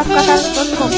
قطر دوت كوم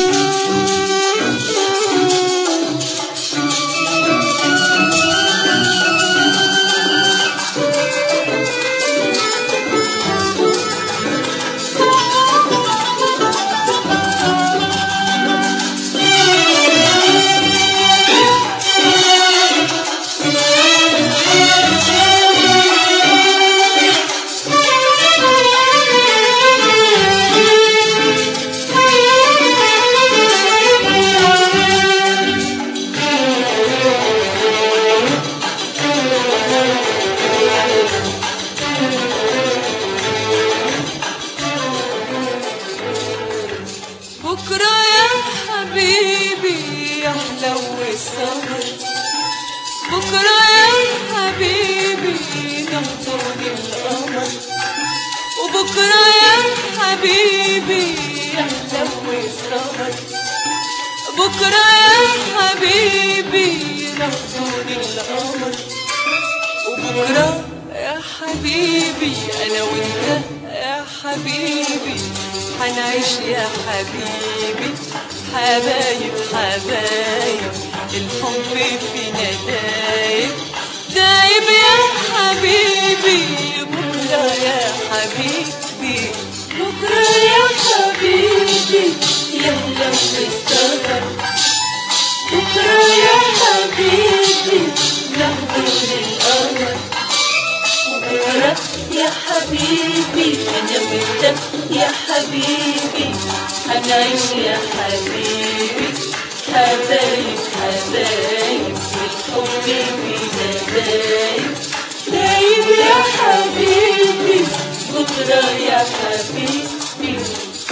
بكرة يا حبيبي يحلى السهر بكرة يا حبيبي نحضر القمر وبكرة يا حبيبي يحلى السهر بكرة يا حبيبي نحضر القمر وبكرة يا حبيبي أنا وأنت يا حبيبي حنعيش يا حبيبي حبايب حبايب الحب فينا دايب دايب يا حبيبي بكرة يا حبيبي بكرة يا حبيبي يهلا السهر بكرة يا حبيبي نحضر القمر بكرة يا حبيبي أنا وأنت يا حبيبي هنعيش يا حبيبي حبايب حبايب الحب فينا دايب دايب يا حبيبي بكرة يا حبيبي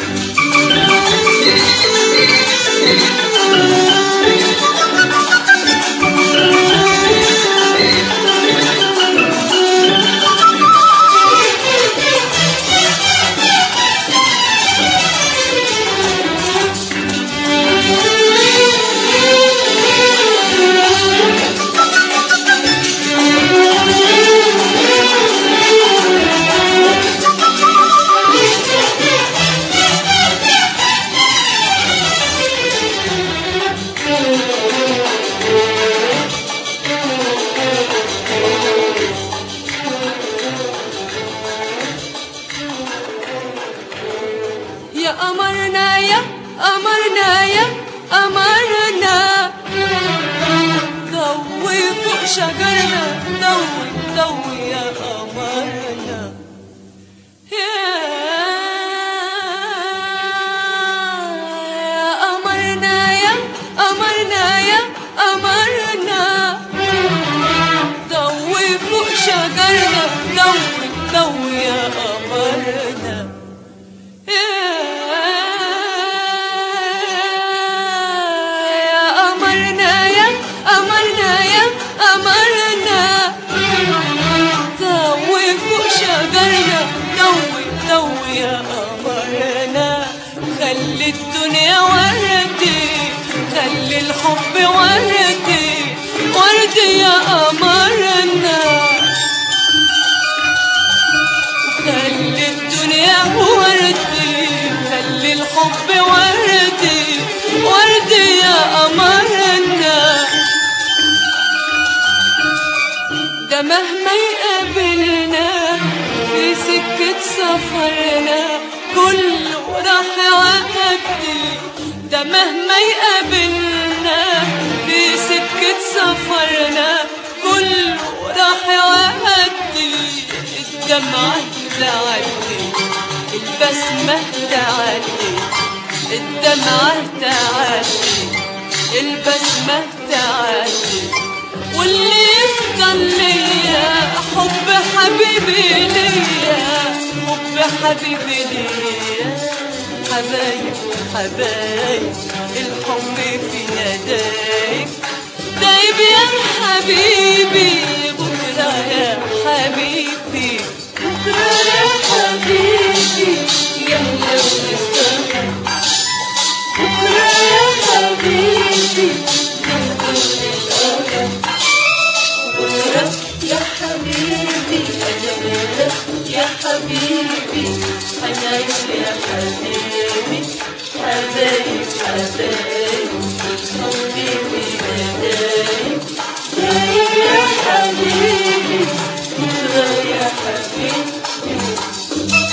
يا قمرنا يا قمرنا يا قمرنا ضوي فوق شجرنا ضوي ضوي يا قمرنا يا يا قمرنا يا قمرنا يا قمرنا ضوي فوق شجرنا ضوي ضوي يا قمرنا يا قمرنا يا قمرنا يا قمرنا ضوي فوق شجرنا ضوي ضوي يا قمرنا خلي الدنيا وردي خلي الحب وردي وردي يا قمرنا خلي الدنيا وردي خلي الحب وردي وردي يا قمرنا ده مهما يقابلنا في سكة سفرنا كله راح يعدي ده مهما يقابلنا في سكة سفرنا كله راح يعدي الدمعة تعدي البسمة تعدي الدمعة تعدي البسمة تعدي واللي يفضل ليا حب حبيبي ليا حب حبيبي ليا حبايب حبايب الحب فينا دايب دايب يا حبيبي بكرة يا حبيبي بكرة يا حبيبي يا لو السهر بكرة يا حبيبي بكرة يا حبيبي أنا وأنت يا حبيبي هنعيش يا حبيبي حبايب حبايب حبيبي حبايب غايب يا حبيبي يا حبيبي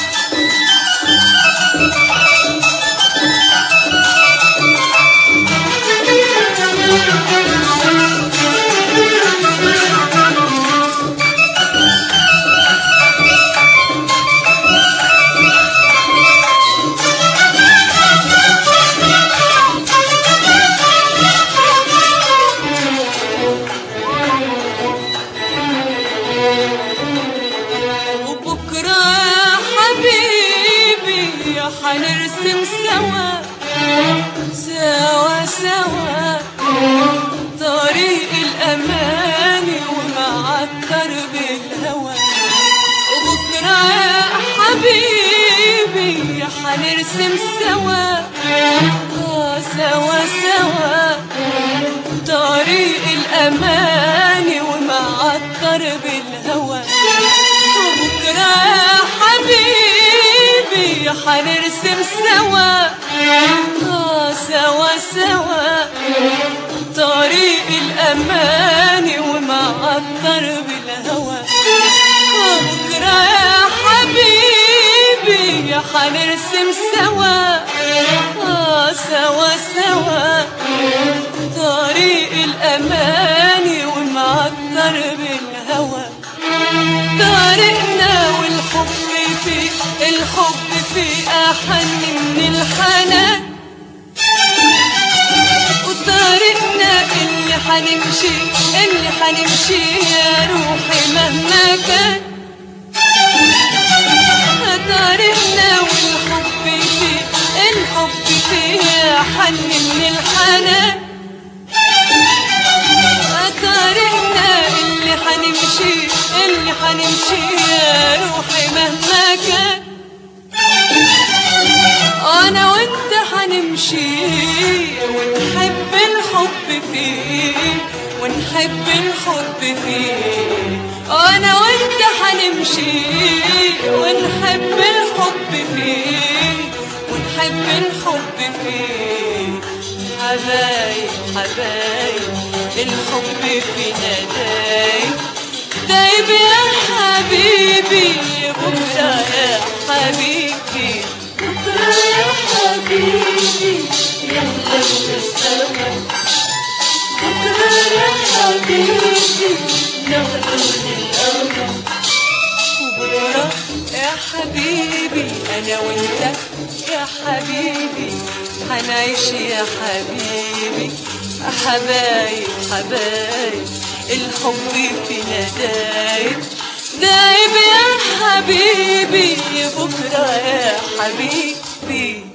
وبكرة يا حبيبي حنرسم سوا سوا سوا طريق الأمان ومعطر بالهوى وبكرة يا حبيبي حنرسم سوا آه سوا سوا طريق الأمان ومعطر بالهوى وبكرة يا حبيبي حنرسم سوا آه سوا سوا طريق الأمان ومعطر بالهوى وبكرة يا حبيبي حنرسم سوا آه سوا سوا طريق الأمان ومعطر بالهوى طريقنا والحب فيه الحب فيه أحن من الحنان وطريقنا اللي حنمشي اللي حنمشي يا روحي مهما كان طريقنا والحب فيه الحب فيه أحن من الحنان طريقنا اللي حنمشي اللي حنمشي يا روحي مهما كان انا وانت حنمشي ونحب الحب فيه ونحب الحب فيه انا وانت حنمشي ونحب الحب فيه ونحب الحب فيه حبايب حبايب الحب فينا دايب دايب يا حبيبي بكرة يا حبيبي بكرة يا حبيبي يلا نسلم بكرة يا حبيبي ناخد الأرض وبكرة يا حبيبي أنا وأنت يا حبيبي حنعيش يا حبيبي حبايب حبايب الحب فينا دايب دايب يا حبيبي بكرة يا حبيبي